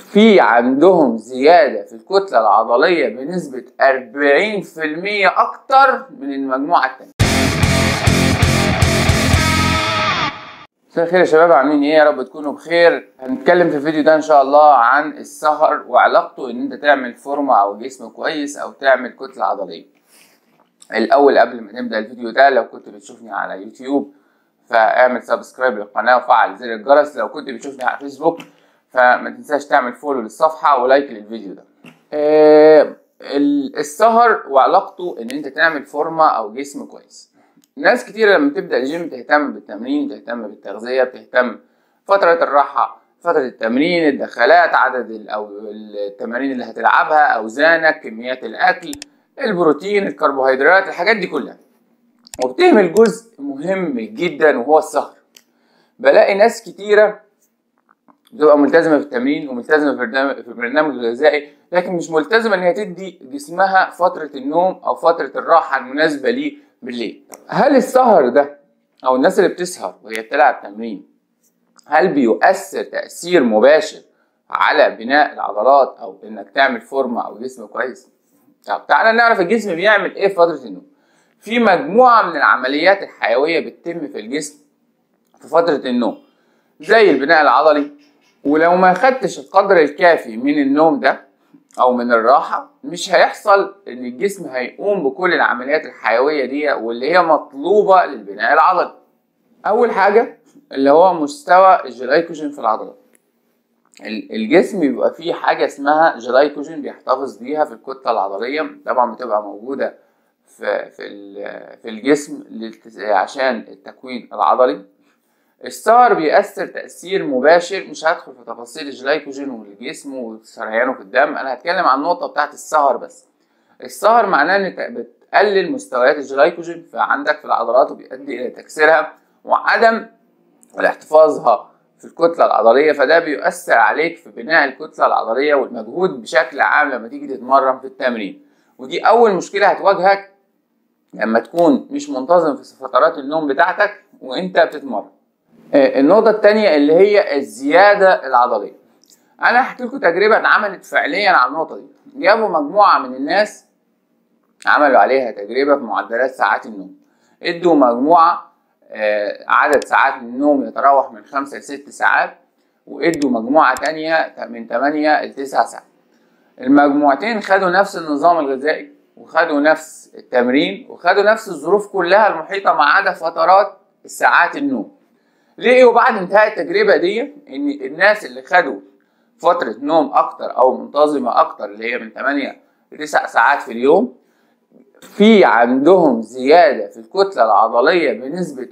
في عندهم زيادة في الكتلة العضلية بنسبة 40% أكتر من المجموعة التانية. مساء الخير يا شباب عاملين ايه يا رب تكونوا بخير هنتكلم في الفيديو ده ان شاء الله عن السهر وعلاقته ان انت تعمل فورمة او جسم كويس او تعمل كتلة عضلية الاول قبل ما نبدا الفيديو ده لو كنت بتشوفني على يوتيوب فاعمل سبسكرايب للقناه وفعل زر الجرس لو كنت بتشوفني على فيسبوك فما تنساش تعمل فولو للصفحه ولايك للفيديو ده آه السهر وعلاقته ان انت تعمل فورمه او جسم كويس ناس كتير لما تبدا الجيم تهتم بالتمرين تهتم بالتغذيه بتهتم فتره الراحه فترة التمرين الدخلات عدد او التمارين اللي هتلعبها اوزانك كميات الاكل البروتين الكربوهيدرات الحاجات دي كلها وبتهمل جزء مهم جدا وهو السهر بلاقي ناس كتيرة بتبقى ملتزمة في التمرين وملتزمة في البرنامج الغذائي لكن مش ملتزمة ان هي تدي جسمها فترة النوم او فترة الراحة المناسبة ليه بالليل هل السهر ده او الناس اللي بتسهر وهي بتلعب تمرين هل بيؤثر تأثير مباشر على بناء العضلات او انك تعمل فورمة او جسم كويس طب تعالى نعرف الجسم بيعمل ايه في فترة النوم في مجموعة من العمليات الحيوية بتتم في الجسم في فترة النوم زي البناء العضلي ولو ما خدتش القدر الكافي من النوم ده او من الراحة مش هيحصل ان الجسم هيقوم بكل العمليات الحيوية دي واللي هي مطلوبة للبناء العضلي اول حاجة اللي هو مستوى الجلايكوجين في العضلات الجسم بيبقى فيه حاجة اسمها جلايكوجين بيحتفظ بيها في الكتلة العضلية طبعا بتبقى موجودة في في في الجسم عشان التكوين العضلي السهر بيأثر تأثير مباشر مش هدخل في تفاصيل الجلايكوجين والجسم وسريانه في الدم انا هتكلم عن النقطة بتاعت السهر بس السهر معناه ان بتقلل مستويات الجلايكوجين فعندك في العضلات وبيؤدي الى تكسيرها وعدم الاحتفاظها في الكتلة العضلية فده بيؤثر عليك في بناء الكتلة العضلية والمجهود بشكل عام لما تيجي تتمرن في التمرين ودي أول مشكلة هتواجهك لما تكون مش منتظم في فترات النوم بتاعتك وانت بتتمرن النقطة التانية اللي هي الزيادة العضلية أنا هحكي لكم تجربة اتعملت فعليا على النقطة دي جابوا مجموعة من الناس عملوا عليها تجربة في معدلات ساعات النوم ادوا مجموعة عدد ساعات النوم يتراوح من خمسة لست ساعات وادوا مجموعة تانية من تمانية لتسع ساعات المجموعتين خدوا نفس النظام الغذائي وخدوا نفس التمرين وخدوا نفس الظروف كلها المحيطة ما عدا فترات ساعات النوم لقيوا بعد انتهاء التجربة دي ان الناس اللي خدوا فترة نوم اكتر او منتظمة اكتر اللي هي من 8 ل 9 ساعات في اليوم في عندهم زيادة في الكتلة العضلية بنسبة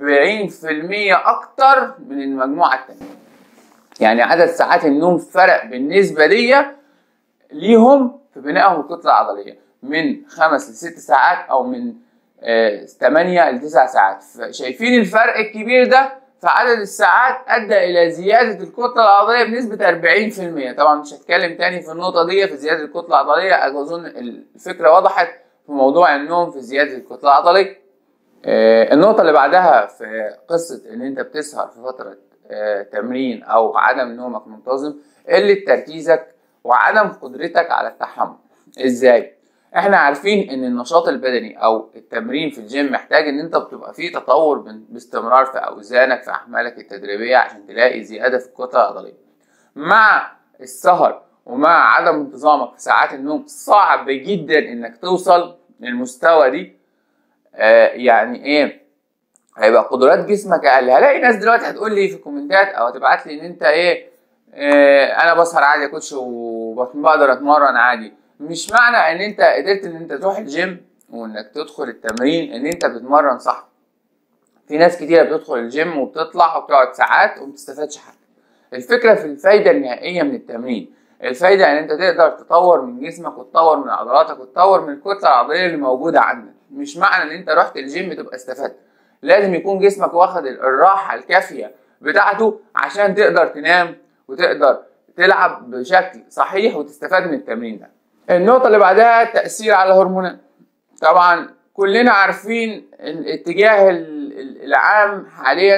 40% أكتر من المجموعة التانية. يعني عدد ساعات النوم فرق بالنسبة دي ليهم في بنائهم الكتلة العضلية من خمس لست ساعات أو من آه 8 لتسع ساعات شايفين الفرق الكبير ده في عدد الساعات أدى إلى زيادة الكتلة العضلية بنسبة 40% طبعا مش هتكلم تاني في النقطة دي في زيادة الكتلة العضلية أظن الفكرة وضحت في موضوع النوم في زيادة الكتلة العضلية آه النقطة اللي بعدها في قصة إن أنت بتسهر في فترة آه تمرين أو عدم نومك منتظم قلة تركيزك وعدم قدرتك على التحمل إزاي؟ احنا عارفين ان النشاط البدني او التمرين في الجيم محتاج ان انت بتبقى فيه تطور باستمرار في اوزانك في احمالك التدريبيه عشان تلاقي زياده في الكتله العضليه مع السهر ومع عدم انتظامك في ساعات النوم صعب جدا انك توصل للمستوى دي آه يعني ايه هيبقى قدرات جسمك اقل هلاقي ناس دلوقتي هتقول لي في الكومنتات او هتبعت لي ان انت ايه آه انا بسهر عادي يا كوتش وبقدر اتمرن عادي مش معنى ان انت قدرت ان انت تروح الجيم وانك تدخل التمرين ان انت بتتمرن صح في ناس كتيره بتدخل الجيم وبتطلع وبتقعد ساعات وما بتستفادش حاجه الفكره في الفايده النهائيه من التمرين الفايده ان انت تقدر تطور من جسمك وتطور من عضلاتك وتطور من الكتله العضليه اللي موجوده عندك مش معنى ان انت رحت الجيم تبقى استفدت لازم يكون جسمك واخد الراحه الكافيه بتاعته عشان تقدر تنام وتقدر تلعب بشكل صحيح وتستفاد من التمرين ده النقطة اللي بعدها التأثير على الهرمونات طبعا كلنا عارفين الاتجاه العام حاليا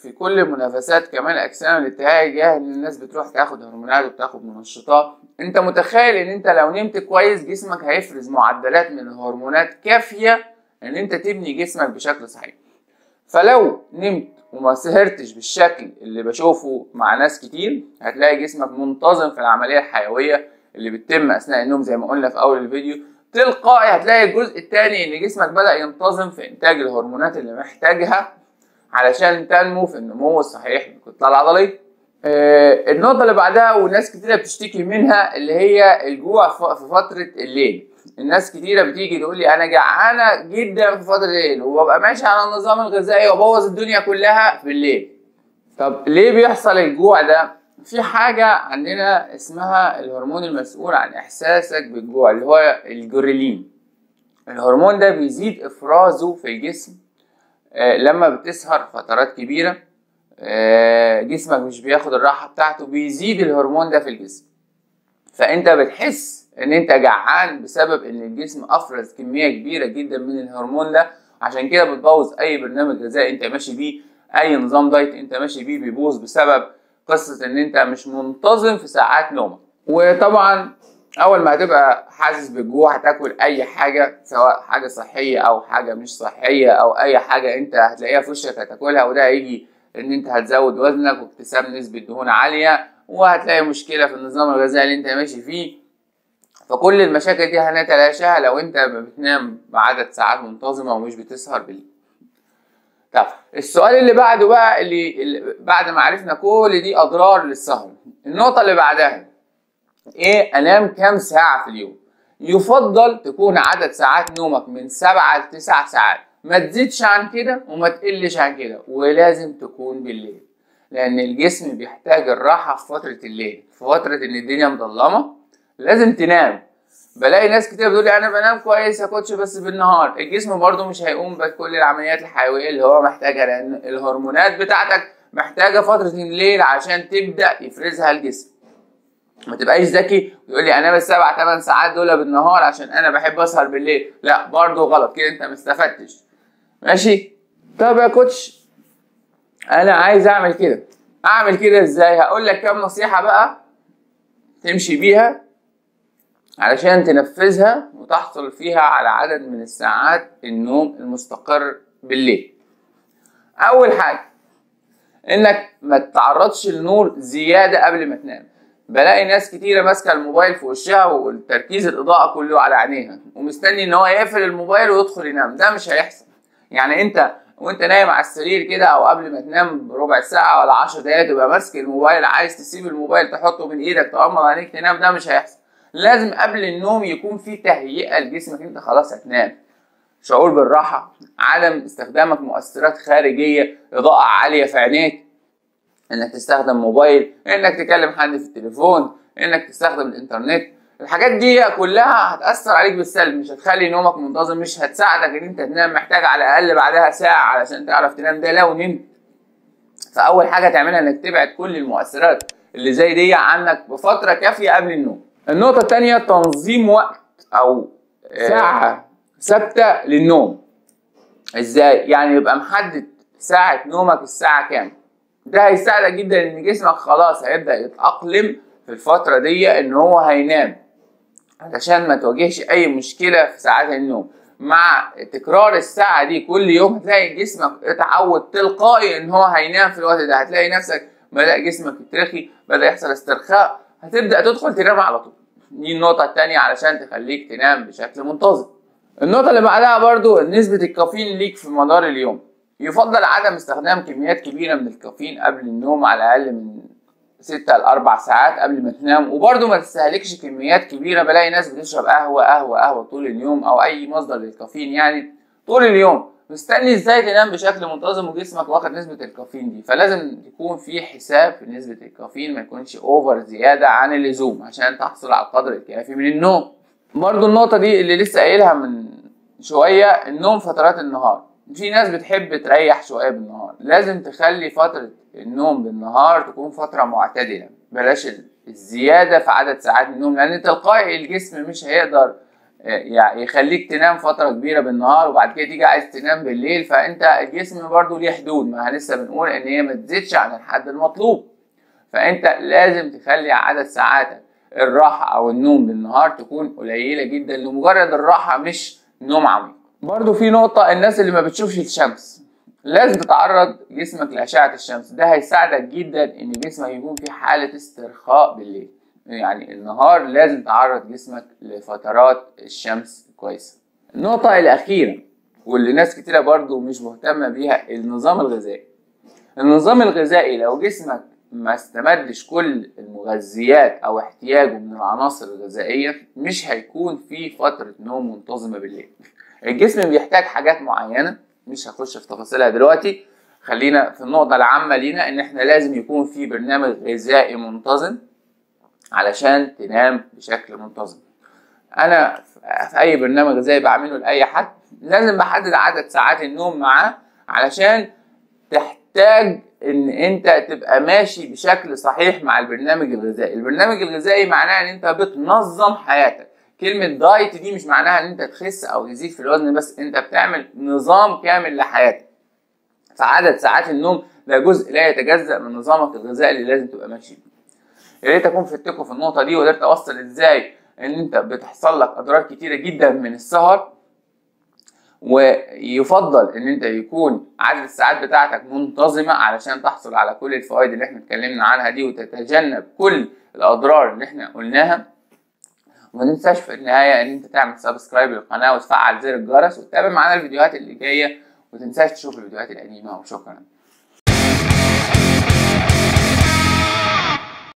في كل منافسات كمال الاجسام الاتجاه ان الناس بتروح تاخد هرمونات وبتاخد منشطات انت متخيل ان انت لو نمت كويس جسمك هيفرز معدلات من الهرمونات كافيه ان انت تبني جسمك بشكل صحيح فلو نمت وما سهرتش بالشكل اللي بشوفه مع ناس كتير هتلاقي جسمك منتظم في العمليه الحيويه اللي بتتم اثناء النوم زي ما قلنا في اول الفيديو تلقائي هتلاقي الجزء الثاني ان جسمك بدا ينتظم في انتاج الهرمونات اللي محتاجها علشان تنمو في النمو الصحيح للكتله العضليه آه النقطة اللي بعدها وناس كتيرة بتشتكي منها اللي هي الجوع في فترة الليل الناس كتيرة بتيجي تقول لي أنا جعانة جدا في فترة الليل وببقى ماشي على النظام الغذائي وأبوظ الدنيا كلها في الليل طب ليه بيحصل الجوع ده؟ في حاجة عندنا اسمها الهرمون المسؤول عن إحساسك بالجوع اللي هو الجوريلين الهرمون ده بيزيد إفرازه في الجسم آه لما بتسهر فترات كبيرة آه جسمك مش بياخد الراحة بتاعته بيزيد الهرمون ده في الجسم فأنت بتحس إن أنت جعان بسبب إن الجسم أفرز كمية كبيرة جدا من الهرمون ده عشان كده بتبوظ أي برنامج غذائي أنت ماشي بيه أي نظام دايت أنت ماشي بيه بيبوظ بسبب قصة ان انت مش منتظم في ساعات نومك وطبعا اول ما هتبقى حاسس بالجوع هتاكل اي حاجة سواء حاجة صحية او حاجة مش صحية او اي حاجة انت هتلاقيها في وشك هتاكلها وده هيجي ان انت هتزود وزنك واكتساب نسبة دهون عالية وهتلاقي مشكلة في النظام الغذائي اللي انت ماشي فيه فكل المشاكل دي هنتلاشاها لو انت بتنام بعدد ساعات منتظمة ومش بتسهر بالليل طب السؤال اللي بعده بقى اللي, اللي بعد ما عرفنا كل دي اضرار للسهر النقطه اللي بعدها ايه انام كام ساعه في اليوم يفضل تكون عدد ساعات نومك من سبعة لتسع ساعات ما تزيدش عن كده وما تقلش عن كده ولازم تكون بالليل لان الجسم بيحتاج الراحه في فتره الليل في فتره ان الدنيا مظلمه لازم تنام بلاقي ناس كتير بتقول لي انا بنام كويس يا كوتش بس بالنهار الجسم برضو مش هيقوم بكل العمليات الحيويه اللي هو محتاجها لان الهرمونات بتاعتك محتاجه فتره الليل عشان تبدا يفرزها الجسم ما تبقاش ذكي وتقول لي انام السبع ثمان ساعات دول بالنهار عشان انا بحب اسهر بالليل لا برضو غلط كده انت ما استفدتش ماشي طب يا كوتش انا عايز اعمل كده اعمل كده ازاي هقول لك كام نصيحه بقى تمشي بيها علشان تنفذها وتحصل فيها على عدد من الساعات النوم المستقر بالليل اول حاجه انك ما تتعرضش للنور زياده قبل ما تنام بلاقي ناس كتيرة ماسكة الموبايل في وشها والتركيز الإضاءة كله على عينيها ومستني إن هو يقفل الموبايل ويدخل ينام ده مش هيحصل يعني أنت وأنت نايم على السرير كده أو قبل ما تنام بربع ساعة ولا 10 دقايق تبقى ماسك الموبايل عايز تسيب الموبايل تحطه من إيدك تغمض عينيك تنام ده مش هيحصل لازم قبل النوم يكون في تهيئة لجسمك أنت خلاص هتنام شعور بالراحة عدم استخدامك مؤثرات خارجية إضاءة عالية في عينيك انك تستخدم موبايل انك تكلم حد في التليفون انك تستخدم الانترنت الحاجات دي كلها هتأثر عليك بالسلب مش هتخلي نومك منتظم مش هتساعدك ان انت تنام محتاج على الاقل بعدها ساعة علشان تعرف تنام ده لو نمت فاول حاجة تعملها انك تبعد كل المؤثرات اللي زي دي عنك بفترة كافية قبل النوم النقطة التانية تنظيم وقت او ساعة ثابتة للنوم ازاي يعني يبقى محدد ساعة نومك الساعة كام ده هيساعدك جدا ان جسمك خلاص هيبدا يتاقلم في الفتره دي ان هو هينام علشان ما تواجهش اي مشكله في ساعات النوم مع تكرار الساعه دي كل يوم هتلاقي جسمك اتعود تلقائي ان هو هينام في الوقت ده هتلاقي نفسك بدا جسمك يترخي بدا يحصل استرخاء هتبدا تدخل تنام على طول دي النقطه الثانيه علشان تخليك تنام بشكل منتظم النقطه اللي بعدها برضو نسبه الكافيين ليك في مدار اليوم يفضل عدم استخدام كميات كبيرة من الكافيين قبل النوم على الأقل من ستة لأربع ساعات قبل ما تنام وبرضه ما تستهلكش كميات كبيرة بلاقي ناس بتشرب قهوة قهوة قهوة طول اليوم أو أي مصدر للكافيين يعني طول اليوم مستني ازاي تنام بشكل منتظم وجسمك واخد نسبة الكافيين دي فلازم يكون في حساب في نسبة الكافيين ما يكونش اوفر زيادة عن اللزوم عشان تحصل على القدر الكافي من النوم برضه النقطة دي اللي لسه قايلها من شوية النوم فترات النهار في ناس بتحب تريح شويه بالنهار لازم تخلي فتره النوم بالنهار تكون فتره معتدله بلاش الزياده في عدد ساعات النوم لان تلقائي الجسم مش هيقدر يعني يخليك تنام فترة كبيرة بالنهار وبعد كده تيجي عايز تنام بالليل فانت الجسم برضو ليه حدود ما لسه بنقول ان هي ما تزيدش عن الحد المطلوب فانت لازم تخلي عدد ساعاتك الراحة او النوم بالنهار تكون قليلة جدا لمجرد الراحة مش نوم عميق برضو في نقطة الناس اللي ما بتشوفش الشمس لازم تتعرض جسمك لأشعة الشمس ده هيساعدك جدا ان جسمك يكون في حالة استرخاء بالليل يعني النهار لازم تعرض جسمك لفترات الشمس كويسة النقطة الأخيرة واللي ناس كتيرة برضو مش مهتمة بيها النظام الغذائي النظام الغذائي لو جسمك ما استمدش كل المغذيات او احتياجه من العناصر الغذائية مش هيكون في فترة نوم منتظمة بالليل الجسم بيحتاج حاجات معينة مش هخش في تفاصيلها دلوقتي خلينا في النقطة العامة لينا ان احنا لازم يكون في برنامج غذائي منتظم علشان تنام بشكل منتظم انا في اي برنامج غذائي بعمله لاي حد لازم بحدد عدد ساعات النوم معاه علشان تحتاج ان انت تبقى ماشي بشكل صحيح مع البرنامج الغذائي البرنامج الغذائي معناه ان انت بتنظم حياتك كلمة دايت دي مش معناها ان انت تخس او تزيد في الوزن بس انت بتعمل نظام كامل لحياتك فعدد ساعات النوم ده جزء لا يتجزأ من نظامك الغذائي اللي لازم تبقى ماشي بيه يا ريت اكون فدتكم في النقطة دي وقدرت اوصل ازاي ان انت بتحصل لك اضرار كتيرة جدا من السهر ويفضل ان انت يكون عدد الساعات بتاعتك منتظمة علشان تحصل على كل الفوائد اللي احنا اتكلمنا عنها دي وتتجنب كل الاضرار اللي احنا قلناها وما تنساش في النهاية ان انت تعمل سبسكرايب للقناة وتفعل زر الجرس وتتابع معانا الفيديوهات اللي جاية وتنساش تشوف الفيديوهات القديمة وشكرا